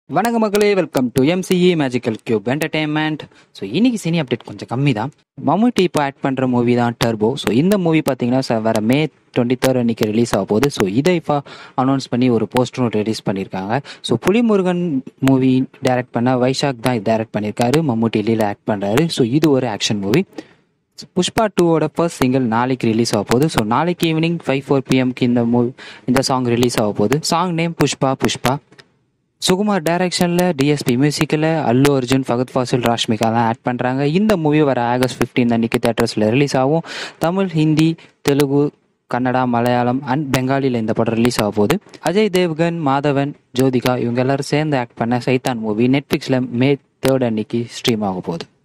வணக்க மக்களே welcome to MCE magical cube entertainment so இன்னைக்கு சினி அப்டேட் கொஞ்சம் கம்மி தான் மம்முட்டி இப்போ ஆக்ட் பண்ணுற மூவி தான் டர்போ ஸோ இந்த மூவி பார்த்தீங்கன்னா ச- வர மே டுவெண்ட்டி தேர்ட் அன்னைக்கு ரிலீஸ் ஆக போகுது ஸோ இதை இப்போ அனௌன்ஸ் பண்ணி ஒரு போஸ்டரும் ரிலீஸ் பண்ணியிருக்காங்க ஸோ புலிமுருகன் மூவி டைரக்ட் பண்ண வைஷாக் தான் டைரக்ட் பண்ணியிருக்காரு மம்முட்டி லீல ஆக்ட் பண்ணுறாரு ஸோ இது ஒரு ஆக்ஷன் மூவி புஷ்பா டூவோட ஃபர்ஸ்ட் சிங்கிள் நாளைக்கு ரிலீஸ் ஆக போகுது ஸோ நாளைக்கு ஈவினிங் ஃபைவ் ஃபோர் பிஎம்க்கு இந்த மூவி இந்த சாங் ரிலீஸ் ஆக போகுது சாங் நேம் புஷ்பா புஷ்பா சுகுமார் டைரக்ஷனில் டிஎஸ்பி மியூசிக்கில் அல்லு அர்ஜுன் ஃபகத் ஃபாசில் ராஷ்மிகா தான் ஆட் பண்ணுறாங்க இந்த மூவி வர ஆகஸ்ட் 15 அன்னைக்கு தேட்டர்ஸில் ரிலீஸ் ஆகும் தமிழ் ஹிந்தி தெலுங்கு கன்னடா மலையாளம் அண்ட் பெங்காலியில் இந்த படம் ரிலீஸ் ஆக போகுது அஜய் தேவ்கன் மாதவன் ஜோதிகா இவங்க எல்லாரும் சேர்ந்து ஆக்ட் பண்ண சைத்தான் மூவி நெட்ஃப்ளிக்ஸில் மே தேர்ட் அன்னைக்கு ஸ்ட்ரீம் ஆக போகுது